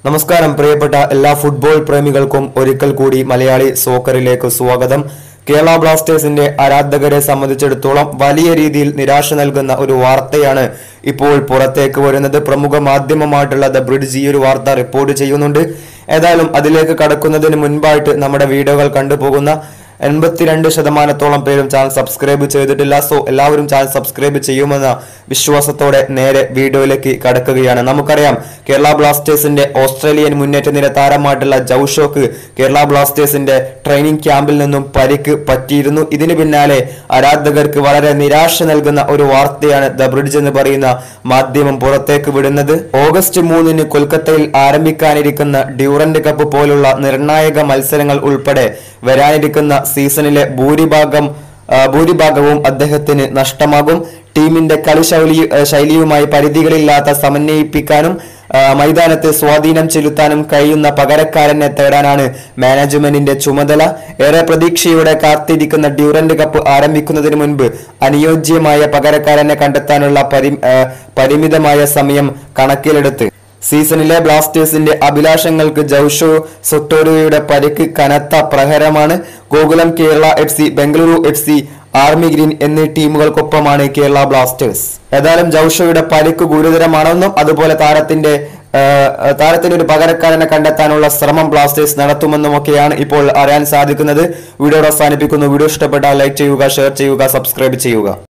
നമസ്കാരം പ്രിയപ്പെട്ട എല്ലാ ഫുട്ബോൾ പ്രേമികൾക്കും ഒരിക്കൽ കൂടി മലയാളി സോക്കറിലേക്ക് സ്വാഗതം കേരള ബ്ലാസ്റ്റേഴ്സിന്റെ ആരാധകരെ സംബന്ധിച്ചിടത്തോളം വലിയ രീതിയിൽ നിരാശ നൽകുന്ന ഒരു വാർത്തയാണ് ഇപ്പോൾ പുറത്തേക്ക് വരുന്നത് പ്രമുഖ മാധ്യമമായിട്ടുള്ള ദ ബ്രിഡ്ജ് ഈ ഒരു വാർത്ത റിപ്പോർട്ട് ചെയ്യുന്നുണ്ട് ഏതായാലും അതിലേക്ക് കടക്കുന്നതിന് മുൻപായിട്ട് നമ്മുടെ വീഡിയോകൾ കണ്ടുപോകുന്ന എൺപത്തിരണ്ട് ശതമാനത്തോളം പേരും ചാനൽ സബ്സ്ക്രൈബ് ചെയ്തിട്ടില്ല സോ എല്ലാവരും ചാനൽ സബ്സ്ക്രൈബ് ചെയ്യുമെന്ന വിശ്വാസത്തോടെ നേരെ വീഡിയോയിലേക്ക് കടക്കുകയാണ് നമുക്കറിയാം കേരള ബ്ലാസ്റ്റേഴ്സിന്റെ ഓസ്ട്രേലിയൻ മുന്നേറ്റ നിര താരമായിട്ടുള്ള ജൌഷോക്ക് കേരള ബ്ലാസ്റ്റേഴ്സിന്റെ ട്രെയിനിങ് ക്യാമ്പിൽ നിന്നും പരിക്ക് പറ്റിയിരുന്നു ഇതിന് പിന്നാലെ ആരാധകർക്ക് വളരെ നിരാശ നൽകുന്ന ഒരു വാർത്തയാണ് ദ ബ്രിഡ്ജ് എന്ന് പറയുന്ന മാധ്യമം പുറത്തേക്ക് വിടുന്നത് ഓഗസ്റ്റ് മൂന്നിന് കൊൽക്കത്തയിൽ ആരംഭിക്കാനിരിക്കുന്ന ഡ്യൂറന്റ് കപ്പ് പോലുള്ള നിർണായക മത്സരങ്ങൾ ഉൾപ്പെടെ വരാനിരിക്കുന്ന സീസണിലെ ഭൂരിഭാഗം ആ, ഭൂരിഭാഗവും അദ്ദേഹത്തിന് നഷ്ടമാകും ടീമിന്റെ കളിശൈലി ആ, ശൈലിയുമായി പരിധികളില്ലാത്ത സമന്വയിപ്പിക്കാനും ആ, മൈതാനത്ത് സ്വാധീനം ചെലുത്താനും കഴിയുന്ന പകരക്കാരനെ തേടാനാണ് മാനേജ്മെന്റിന്റെ ചുമതല ഏറെ പ്രതീക്ഷയോടെ കാത്തിരിക്കുന്ന ഡ്യൂറന്റ് കപ്പ് ആരംഭിക്കുന്നതിന് മുൻപ് അനുയോജ്യമായ പകരക്കാരനെ കണ്ടെത്താനുള്ള പരി ആ, പരിമിതമായ സമയം കണക്കിലെടുത്ത് സീസണിലെ ബ്ലാസ്റ്റേഴ്സിന്റെ അഭിലാഷങ്ങൾക്ക് ജൌഷോ സൊട്ടോറിയുടെ പരിക്ക് കനത്ത പ്രഹരമാണ് Gokulam Kerala F C Bengaluru F C army green എന്നീ ടീമുകൾക്കൊപ്പമാണ് കേരള ബ്ലാസ്റ്റേഴ്സ് ഏതായാലും ജൌഷോയുടെ പരിക്ക് ഗുരുതരമാണെന്നും അതുപോലെ താരത്തിന്റെ ആ, താരത്തിന് ഒരു പകരക്കാരനെ കണ്ടെത്താനുള്ള ശ്രമം ബ്ലാസ്റ്റേഴ്സ് നടത്തുമെന്നുമൊക്കെയാണ് ഇപ്പോൾ അറിയാൻ സാധിക്കുന്നത് വീഡിയോ അവസാനിപ്പിക്കുന്നു വീഡിയോ ഇഷ്ടപ്പെട്ടാൽ ലൈക്ക് ചെയ്യുക ഷെയർ ചെയ്യുക സബ്സ്ക്രൈബ് ചെയ്യുക